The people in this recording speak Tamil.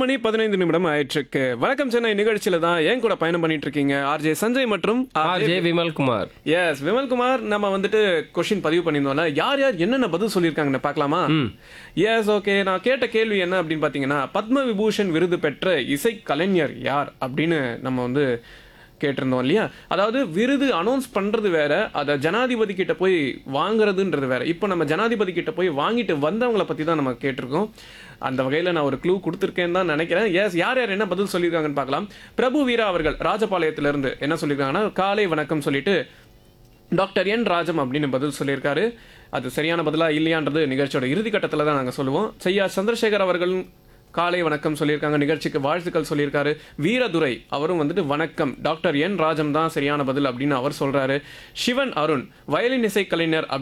மணி பதினைந்து நிமிடம் ஆயிட்டிருக்கு வணக்கம் சென்னை நிகழ்ச்சியில தான் என் கூட பயணம் பண்ணிட்டு இருக்கீங்க ஆர்ஜே சஞ்சய் மற்றும் R J Vimalkumar S Vimalkumar நம்ம வந்துட்டு கொஸ்டின் பதிவு பண்ணியிருந்தோம்ல யார் யார் என்னென்ன பதில் சொல்லியிருக்காங்கன்னு பார்க்கலாமா எஸ் ஓகே நான் கேட்ட கேள்வி என்ன அப்படின்னு பார்த்தீங்கன்னா பத்ம விபூஷன் விருது பெற்ற இசை கலைஞர் யார் அப்படின்னு நம்ம வந்து கேட்டிருந்தோம் இல்லையா அதாவது விருது அனௌன்ஸ் பண்றது வேற அதை ஜனாதிபதி கிட்ட போய் வாங்குறதுன்றது வேற இப்போ நம்ம ஜனாதிபதி கிட்ட போய் வாங்கிட்டு வந்தவங்கள பத்தி தான் நம்ம கேட்டிருக்கோம் அந்த வகையில் நான் ஒரு க்ளூ கொடுத்துருக்கேன்னு தான் நினைக்கிறேன் எஸ் யார் யார் என்ன பதில் சொல்லியிருக்காங்கன்னு பார்க்கலாம் பிரபு வீரா அவர்கள் ராஜபாளையத்திலிருந்து என்ன சொல்லியிருக்காங்கன்னா காலை வணக்கம் சொல்லிட்டு டாக்டர் என் ராஜம் அப்படின்னு பதில் சொல்லியிருக்காரு அது சரியான பதிலா இல்லையான்றது நிகழ்ச்சியோட இறுதி கட்டத்தில் தான் நாங்கள் சொல்லுவோம் செய்யா சந்திரசேகர் அவர்கள் காலை வணக்கம் சொல்லியிருக்காங்க நிகழ்ச்சிக்கு வாழ்த்துக்கள் சொல்லியிருக்காரு வீரதுரை அவரும் வந்துட்டு வணக்கம் டாக்டர் என் ராஜம் தான் சரியான பதில் அப்படின்னு அவர் சொல்றாரு சிவன் அருண் வயலின் இசை கலைஞர்